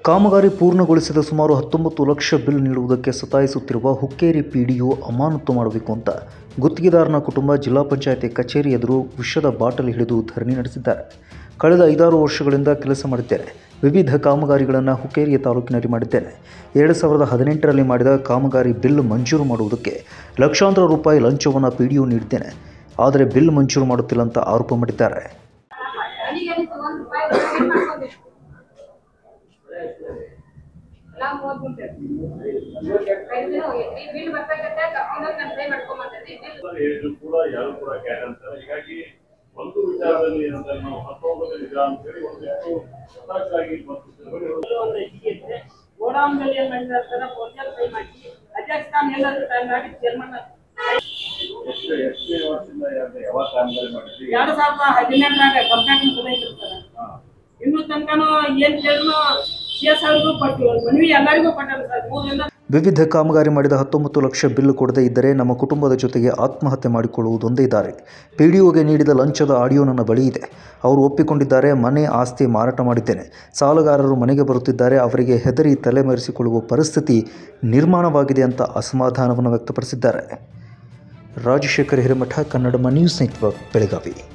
ಕಾಮಗಾರಿ ಪೂರ್ಣಗೊಳಿಸಿದ ಸುಮಾರು ಹತ್ತೊಂಬತ್ತು ಲಕ್ಷ ಬಿಲ್ ನೀಡುವುದಕ್ಕೆ ಸತಾಯಿಸುತ್ತಿರುವ ಹುಕ್ಕೇರಿ ಪಿಡಿಒ ಅಮಾನತು ಮಾಡಬೇಕು ಅಂತ ಗುತ್ತಿಗೆದಾರನ ಕುಟುಂಬ ಜಿಲ್ಲಾ ಪಂಚಾಯತಿ ಕಚೇರಿ ಎದುರು ವಿಷದ ಬಾಟಲ್ ಹಿಡಿದು ಧರಣಿ ನಡೆಸಿದ್ದಾರೆ ಕಳೆದ ಐದಾರು ವರ್ಷಗಳಿಂದ ಕೆಲಸ ಮಾಡಿದ್ದೇನೆ ವಿವಿಧ ಕಾಮಗಾರಿಗಳನ್ನು ಹುಕ್ಕೇರಿಯ ತಾಲೂಕಿನಲ್ಲಿ ಮಾಡಿದ್ದೇನೆ ಎರಡು ಸಾವಿರದ ಹದಿನೆಂಟರಲ್ಲಿ ಮಾಡಿದ ಕಾಮಗಾರಿ ಬಿಲ್ ಮಂಜೂರು ಮಾಡುವುದಕ್ಕೆ ಲಕ್ಷಾಂತರ ರೂಪಾಯಿ ಲಂಚವನ್ನು ಪಿಡಿಒ ನೀಡಿದ್ದೇನೆ ಆದರೆ ಬಿಲ್ ಮಂಜೂರು ಮಾಡುತ್ತಿಲ್ಲ ಅಂತ ಆರೋಪ ಮಾಡಿದ್ದಾರೆ ಅಲ್ಲಿಗೆ ಒಂದ್ ರೂಪಾಯಿ ಪೇಮೆಂಟ್ ಮಾಡ್ಕೊಬೇಕು ಎಲ್ಲ ಮೂವತ್ತು ಗುಂಟೆ ಐದು ದಿನ ಹೋಗೈತಿ ಬಿಲ್ ಬರ್ಬೇಕಂತ ಕರ್ಕೊಂಡೋಗಿ ನಾನು ಪೇ ಮಾಡ್ಕೊಂಬಂದಿದ್ದೆ ಬಿಲ್ ಹೇಳಿದ್ರು ಕೂಡ ಯಾರು ಕೂಡ ಕ್ಯಾಟ್ ಅಂತಾರೆ ಹೀಗಾಗಿ ಒಂದು ವಿಚಾರದಲ್ಲಿ ಏನಂದ್ರೆ ನಾವು ಹತ್ತೊಂಬತ್ತರಿಂದ ಅಂತೇಳಿ ಒಂದಿಷ್ಟು ಹತಾಶಾಗಿ ಮತ್ತು ತಿಳುವಳಿಕೆ ಒಂದು ಹೀಗಿದೆ ಗೋಡಾಮ್ದಲ್ಲಿ ಏನ್ ಮಾಡಿರ್ತಾರೆ ಪೋರ್ಟಲ್ ಸೈ ಮಾಡಿ ಅಧ್ಯಕ್ಷ ಸ್ಥಾನ ಎಲ್ಲರೂ ಟೈಮ್ ಮಾಡಿ ಚೇರ್ಮನ್ ಎಷ್ಟು ಎಷ್ಟನೇ ವರ್ಷದಿಂದ ಯಾವ್ದು ಯಾವಾಗ ಕಾಮಗಾರಿ ಮಾಡಿದ್ರಿ ಎರಡ್ ಸಾವಿರದ ಹದಿನೆಂಟರಾಗ ಕಂಪ್ಲೇಂಟ್ ಮುಗಿದೈತಿರ್ತಾರೆ ಇನ್ನು ತನಕನು ಏನ್ ಕೇಳಿದ್ರು ಸಿ ಎಸ್ ಅವ್ರಿಗೂ ಕೊಟ್ಟಿವಿ ಮನವಿ ಎಲ್ಲರಿಗೂ ಕೊಟ್ಟಾರ ಸರ್ ಮೂರರಿಂದ ವಿವಿಧ ಕಾಮಗಾರಿ ಮಾಡಿದ ಹತ್ತೊಂಬತ್ತು ಲಕ್ಷ ಬಿಲ್ ಕೊಡದೇ ಇದ್ದರೆ ನಮ್ಮ ಕುಟುಂಬದ ಜೊತೆಗೆ ಆತ್ಮಹತ್ಯೆ ಮಾಡಿಕೊಳ್ಳುವುದೊಂದೇ ದಾರಿ ಪಿಡಿಒಗೆ ನೀಡಿದ ಲಂಚದ ಆಡಿಯೋ ನನ್ನ ಬಳಿ ಇದೆ ಅವರು ಒಪ್ಪಿಕೊಂಡಿದ್ದಾರೆ ಮನೆ ಆಸ್ತಿ ಮಾರಾಟ ಮಾಡಿದ್ದೇನೆ ಸಾಲಗಾರರು ಮನೆಗೆ ಬರುತ್ತಿದ್ದಾರೆ ಅವರಿಗೆ ಹೆದರಿ ತಲೆಮರೆಸಿಕೊಳ್ಳುವ ಪರಿಸ್ಥಿತಿ ನಿರ್ಮಾಣವಾಗಿದೆ ಅಂತ ಅಸಮಾಧಾನವನ್ನು ವ್ಯಕ್ತಪಡಿಸಿದ್ದಾರೆ ರಾಜಶೇಖರ್ ಹಿರೇಮಠ ಕನ್ನಡಮ ನ್ಯೂಸ್ ನೆಟ್ವರ್ಕ್ ಬೆಳಗಾವಿ